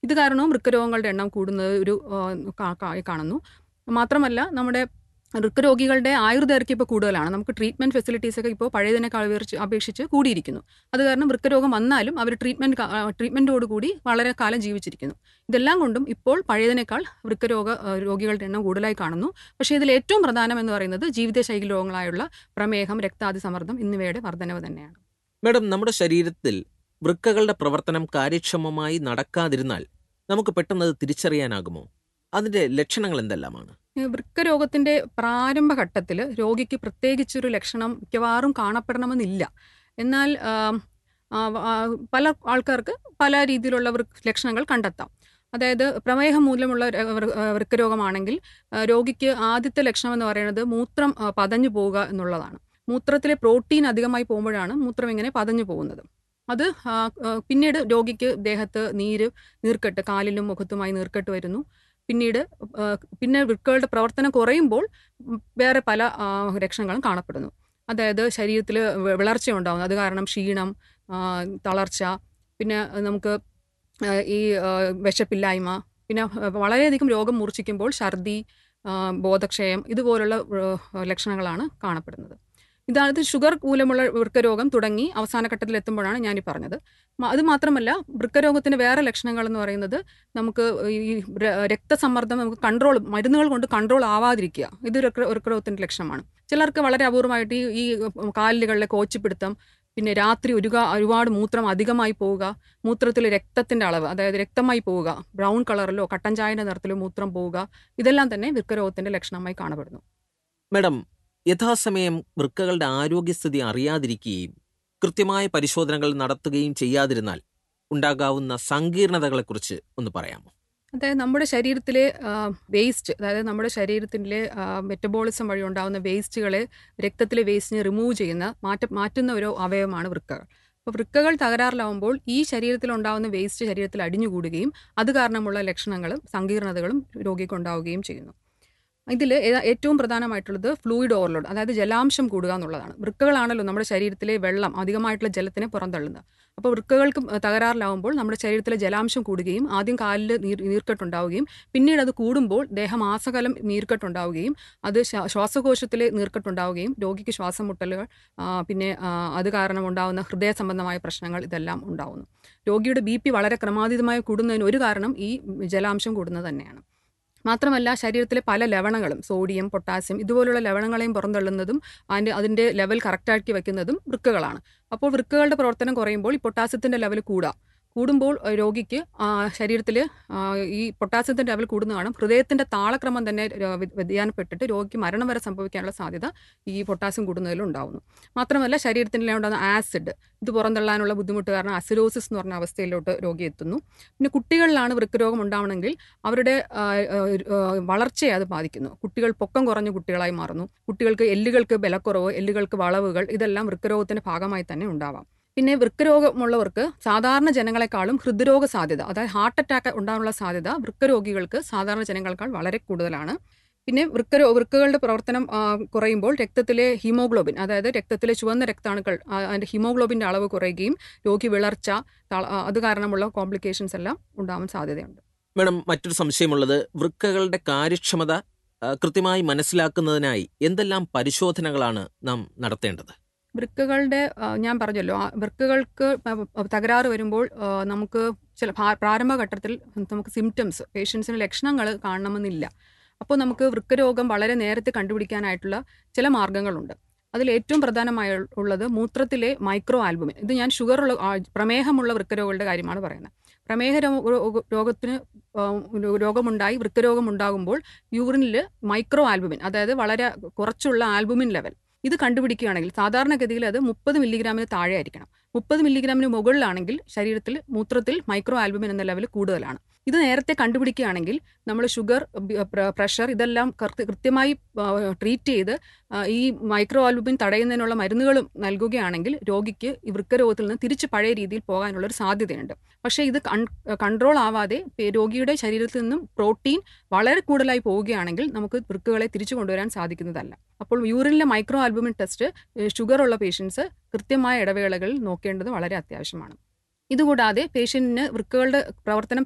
ഇത് കാരണവും വൃക്കരോഗങ്ങളുടെ എണ്ണം കൂടുന്നത് ഒരു ആ, കാ- കാ- കാണുന്നു മാത്രമല്ല നമ്മുടെ വൃക്കരോഗികളുടെ ആയുർദൈർഘ്യം ഇപ്പോൾ കൂടുതലാണ് നമുക്ക് ട്രീറ്റ്മെൻറ്റ് ഫെസിലിറ്റീസ് ഒക്കെ ഇപ്പോൾ പഴയതിനേക്കാൾ അപേക്ഷിച്ച് അപേക്ഷിച്ച് കൂടിയിരിക്കുന്നു അത് കാരണം വൃക്കരോഗം വന്നാലും അവർ ട്രീറ്റ്മെൻറ്റ് ട്രീറ്റ്മെൻറ്റോട് കൂടി വളരെ കാലം ജീവിച്ചിരിക്കുന്നു ഇതെല്ലാം കൊണ്ടും ഇപ്പോൾ പഴയതിനേക്കാൾ വൃക്കരോഗ ആ, രോഗികളുടെ എണ്ണം കൂടുതലായി കാണുന്നു പക്ഷേ ഇതിൽ ഏറ്റവും പ്രധാനം എന്ന് പറയുന്നത് ജീവിതശൈലി രോഗങ്ങളായുള്ള പ്രമേഹം രക്താതിസമ്മർദ്ദം എന്നിവയുടെ വർധനവ് തന്നെയാണ് മാഡം നമ്മുടെ ശരീരത്തിൽ വൃക്കകളുടെ പ്രവർത്തനം കാര്യക്ഷമമായി നടക്കാതിരുന്നാൽ നമുക്ക് പെട്ടെന്ന് അത് തിരിച്ചറിയാനാകുമോ അതിന്റെ ലക്ഷണങ്ങൾ എന്തെല്ലാമാണ് ഈ വൃക്കരോഗത്തിന്റെ പ്രാരംഭഘട്ടത്തിൽ രോഗിക്ക് പ്രത്യേകിച്ചൊരു ലക്ഷണം മിക്കവാറും കാണപ്പെടണമെന്നില്ല എന്നാൽ ആം, ആ, ആ, പല ആൾക്കാർക്ക് പല രീതിയിലുള്ള വൃ- ലക്ഷണങ്ങൾ കണ്ടെത്താം അതായത് പ്രമേഹം മൂലമുള്ള ര- വൃ- ആ, വൃക്കരോഗമാണെങ്കിൽ ആ, രോഗിക്ക് ആദ്യത്തെ ലക്ഷണം എന്ന് പറയുന്നത് മൂത്രം ആ, പതഞ്ഞു പോവുക എന്നുള്ളതാണ് മൂത്രത്തിലെ പ്രോട്ടീൻ അധികമായി പോകുമ്പോഴാണ് മൂത്രം ഇങ്ങനെ പതഞ്ഞു പോകുന്നത് അത് ആ, ആ, പിന്നീട് രോഗിക്ക് ദേഹത്ത് നീര് നീർക്കെട്ട് കാലിലും മുഖത്തുമായി നീർക്കെട്ട് വരുന്നു പിന്നീട് ആ, പിന്നെ വൃക്കകളുടെ പ്രവർത്തനം കുറയുമ്പോൾ ഉം, വേറെ പല ആ, ലക്ഷണങ്ങളും കാണപ്പെടുന്നു അതായത് ശരീരത്തിൽ വിളർച്ച ഉണ്ടാകുന്നു അത് കാരണം ക്ഷീണം ആ, തളർച്ച പിന്നെ നമുക്ക് ആ, ഈ ആ, വിശപ്പില്ലായ്മ പിന്നെ ആ, വളരെയധികം രോഗം മൂർച്ഛിക്കുമ്പോൾ ഛർദി ആ, ബോധക്ഷയം ഇതുപോലുള്ള ആ, ലക്ഷണങ്ങളാണ് കാണപ്പെടുന്നത് ഇതാണ് ഷുഗർ മൂലമുള്ള വൃക്കരോഗം തുടങ്ങി അവസാന ഘട്ടത്തിൽ എത്തുമ്പോഴാണ് ഞാനീ പറഞ്ഞത് മ- അത് മാത്രമല്ല വൃക്കരോഗത്തിന്റെ വേറെ ലക്ഷണങ്ങൾ എന്ന് പറയുന്നത് നമുക്ക് ഈ ര- രക്തസമ്മർദ്ദം നമുക്ക് കൺട്രോൾ മരുന്നുകൾ കൊണ്ട് കൺട്രോൾ ആവാതിരിക്കുക ഇത് വൃക്ക- വൃക്കരോഗത്തിന്റെ ലക്ഷണമാണ് ചിലർക്ക് വളരെ അപൂർവമായിട്ട് ഈ ഈ കാലുകളിലെ കോച്ചിപ്പിടുത്തം പിന്നെ രാത്രി ഒരു ഒരുപാട് മൂത്രം അധികമായി പോവുക മൂത്രത്തിൽ രക്തത്തിന്റെ അളവ് അതായത് രക്തമായി പോവുക ബ്രൗൺ കളറിലോ കട്ടൻ ചായന്റെ നിറത്തിലോ മൂത്രം പോവുക ഇതെല്ലാം തന്നെ വൃക്കരോഗത്തിന്റെ ലക്ഷണമായി കാണപ്പെടുന്നു മാഡം യഥാസമയം വൃക്കകളുടെ ആരോഗ്യസ്ഥിതി അറിയാതിരിക്കുകയും കൃത്യമായ പരിശോധനകൾ നടത്തുകയും ചെയ്യാതിരുന്നാൽ ഉണ്ടാകാവുന്ന സങ്കീർണതകളെക്കുറിച്ച് ഒന്ന് പറയാമോ അതായത് നമ്മുടെ ശരീരത്തിലെ വേസ്റ്റ് അതായത് നമ്മുടെ ശരീരത്തിലെ മെറ്റബോളിസം വഴി ഉണ്ടാകുന്ന വേസ്റ്റുകളെ രക്തത്തിലെ വേസ്റ്റിനെ റിമൂവ് ചെയ്യുന്ന മാറ്റ മാറ്റുന്ന ഒരു അവയവമാണ് വൃക്കകൾ അപ്പോൾ വൃക്കകൾ തകരാറിലാവുമ്പോൾ ഈ ശരീരത്തിൽ ഉണ്ടാകുന്ന വേസ്റ്റ് ശരീരത്തിൽ അടിഞ്ഞുകൂടുകയും അത് കാരണമുള്ള ലക്ഷണങ്ങളും സങ്കീർണതകളും രോഗിക്ക് ഉണ്ടാവുകയും ചെയ്യുന്നു ഇതിൽ ഏറ്റവും പ്രധാനമായിട്ടുള്ളത് ഫ്ലൂയിഡ് ഓവർലോഡ് അതായത് ജലാംശം കൂടുക എന്നുള്ളതാണ് വൃക്കകളാണല്ലോ നമ്മുടെ ശരീരത്തിലെ വെള്ളം അധികമായിട്ടുള്ള ജലത്തിനെ പുറന്തള്ളുന്നത് അപ്പോൾ വൃക്കകൾക്ക് തകരാറിലാവുമ്പോൾ നമ്മുടെ ശരീരത്തിലെ ജലാംശം കൂടുകയും ആദ്യം കാലിൽ നീർ നീർക്കെട്ടുണ്ടാവുകയും പിന്നീട് അത് കൂടുമ്പോൾ ദേഹമാസകലം നീർക്കെട്ടുണ്ടാവുകയും അത് ശ്വാ- ശ്വാസകോശത്തിലെ നീർക്കെട്ടുണ്ടാവുകയും രോഗിക്ക് ശ്വാസം മുട്ടലുകൾ ആ, പിന്നെ ആ, അത് കാരണം ഉണ്ടാകുന്ന ഹൃദയ സംബന്ധമായ പ്രശ്നങ്ങൾ ഇതെല്ലാം ഉണ്ടാവുന്നു രോഗിയുടെ ബി പി വളരെ ക്രമാതീതമായി കൂടുന്നതിന് ഒരു കാരണം ഈ ജലാംശം കൂടുന്നത് തന്നെയാണ് മാത്രമല്ല ശരീരത്തിലെ പല ലവണങ്ങളും സോഡിയം പൊട്ടാസ്യം ഇതുപോലുള്ള ലവണങ്ങളെയും പുറന്തള്ളുന്നതും അതിൻ്റെ അതിൻ്റെ ലെവൽ കറക്റ്റാക്കി വയ്ക്കുന്നതും വൃക്കകളാണ് അപ്പോൾ വൃക്കകളുടെ പ്രവർത്തനം കുറയുമ്പോൾ ഈ പൊട്ടാസ്യത്തിൻ്റെ ലെവൽ കൂടാം കൂടുമ്പോൾ ഏഹ്, രോഗിക്ക് ശരീരത്തിൽ ഈ പൊട്ടാസ്യത്തിൻ്റെ ലെവൽ കൂടുന്ന കാണും ഹൃദയത്തിൻ്റെ താളക്രമം തന്നെ രോ- വ്യ- വ്യതിയാനപ്പെട്ടിട്ട് രോഗിക്ക് മരണം വരെ സംഭവിക്കാനുള്ള സാധ്യത ഈ പൊട്ടാസ്യം കൂടുന്നതിൽ ഉണ്ടാവുന്നു മാത്രമല്ല ശരീരത്തിൽ ഉണ്ടാകുന്ന ആസിഡ് ഇത് പുറന്തള്ളാനുള്ള ബുദ്ധിമുട്ട് കാരണം അസിഡോസിസ് എന്ന് പറഞ്ഞ അവസ്ഥയിലോട്ട് രോഗി എത്തുന്നു പിന്നെ കുട്ടികളിലാണ് വൃക്കരോഗം ഉണ്ടാവണമെങ്കിൽ അവരുടെ ആ, ആ, ആ, വളർച്ചയെ അത് ബാധിക്കുന്നു കുട്ടികൾ പൊക്കം കുറഞ്ഞ കുട്ടികളായി മാറുന്നു കുട്ടികൾക്ക് എല്ലുകൾക്ക് ബലക്കുറവ് എല്ലുകൾക്ക് വളവുകൾ ഇതെല്ലാം വൃക്കരോഗത്തിന്റെ ഭാഗമായി തന്നെ ഉണ്ടാവാം പിന്നെ വൃക്കരോഗമുള്ളവർക്ക് സാധാരണ ജനങ്ങളെക്കാളും ഹൃദ്രോഗ സാധ്യത അതായത് ഹാർട്ട് അറ്റാക്ക് ഉണ്ടാകാനുള്ള സാധ്യത വൃക്കരോഗികൾക്ക് സാധാരണ ജനങ്ങളെക്കാൾ വളരെ കൂടുതലാണ് പിന്നെ വൃക്കരോ വൃക്കകളുടെ പ്രവർത്തനം ആ, കുറയുമ്പോൾ രക്തത്തിലെ ഹീമോഗ്ലോബിൻ അതായത് രക്തത്തിലെ ചുവന്ന രക്താണുക്കൾ ആ, അതിന്റെ ഹീമോഗ്ലോബിന്റെ അളവ് കുറയുകയും രോഗി വിളർച്ച തള- ആ, അത് കാരണമുള്ള കോംപ്ലിക്കേഷൻസ് എല്ലാം ഉണ്ടാവാൻ സാധ്യതയുണ്ട് മാഡം മറ്റൊരു സംശയമുള്ളത് വൃക്കകളുടെ കാര്യക്ഷമത ആ, കൃത്യമായി മനസ്സിലാക്കുന്നതിനായി എന്തെല്ലാം പരിശോധനകളാണ് നാം നടത്തേണ്ടത് വൃക്കകളുടെ ആ, ഞാൻ പറഞ്ഞല്ലോ ആ വൃക്കകൾക്ക് പ- തകരാറ് വരുമ്പോൾ ആ, നമുക്ക് ചില ഭാ- പ്രാരംഭഘട്ടത്തിൽ നമുക്ക് സിംറ്റംസ് പേഷ്യൻസിന് ലക്ഷണങ്ങൾ കാണണമെന്നില്ല അപ്പോൾ നമുക്ക് വൃക്കരോഗം വളരെ നേരത്തെ കണ്ടുപിടിക്കാനായിട്ടുള്ള ചില മാർഗങ്ങളുണ്ട് അതിൽ ഏറ്റവും പ്രധാനമായ ഉള്ളത് മൂത്രത്തിലെ മൈക്രോ ആൽബുമിൻ ഇത് ഞാൻ ഷുഗർ ഉള്ള ആ, പ്രമേഹമുള്ള വൃക്കരോഗങ്ങളുടെ കാര്യമാണ് പറയുന്നത് പ്രമേഹ രോ- രോ- രോഗത്തിന് ആ, രോഗമുണ്ടായി വൃക്കരോഗം ഉണ്ടാകുമ്പോൾ യൂറിനിൽ മൈക്രോ ആൽബുമിൻ അതായത് വളരെ കുറച്ചുള്ള ആൽബുമിൻ ലെവൽ ഇത് കണ്ടുപിടിക്കുകയാണെങ്കിൽ സാധാരണഗതിയിൽ അത് മുപ്പത് മില്ലിഗ്രാമിന് താഴെ ആയിരിക്കണം മുപ്പത് മില്ലിഗ്രാമിന് മുകളിലാണെങ്കിൽ ശരീരത്തിൽ മൂത്രത്തിൽ മൈക്രോ ആൽബുമിൻ എന്ന ലെവൽ കൂടുതലാണ് ഇത് നേരത്തെ കണ്ടുപിടിക്കുകയാണെങ്കിൽ നമ്മൾ ഷുഗർ ബി- പ്ര- പ്രഷർ ഇതെല്ലാം കൃത്യ- കൃത്യമായി ആ, ട്രീറ്റ് ചെയ്ത് ആ, ഈ മൈക്രോ ആൽബുമിൻ തടയുന്നതിനുള്ള മരുന്നുകളും നൽകുകയാണെങ്കിൽ രോഗിക്ക് ഈ വൃക്കരോഗത്തിൽ നിന്ന് തിരിച്ച് പഴയ രീതിയിൽ പോകാനുള്ള ഒരു സാധ്യതയുണ്ട് പക്ഷേ ഇത് കൺ- കൺട്രോൾ ആവാതെ പേ- രോഗിയുടെ ശരീരത്തിൽ നിന്നും പ്രോട്ടീൻ വളരെ കൂടുതലായി പോവുകയാണെങ്കിൽ നമുക്ക് വൃക്കുകളെ തിരിച്ചു കൊണ്ടുവരാൻ സാധിക്കുന്നതല്ല അപ്പോൾ യൂറിനിലെ മൈക്രോ ആൽബുമിൻ ടെസ്റ്റ് ഏഹ്, ഷുഗർ ഉള്ള പേഷ്യൻസ് കൃത്യമായ ഇടവേളകളിൽ നോക്കേണ്ടത് വളരെ അത്യാവശ്യമാണ് ഇതുകൂടാതെ പേഷ്യന്റിന് വൃക്കകളുടെ പ്രവർത്തനം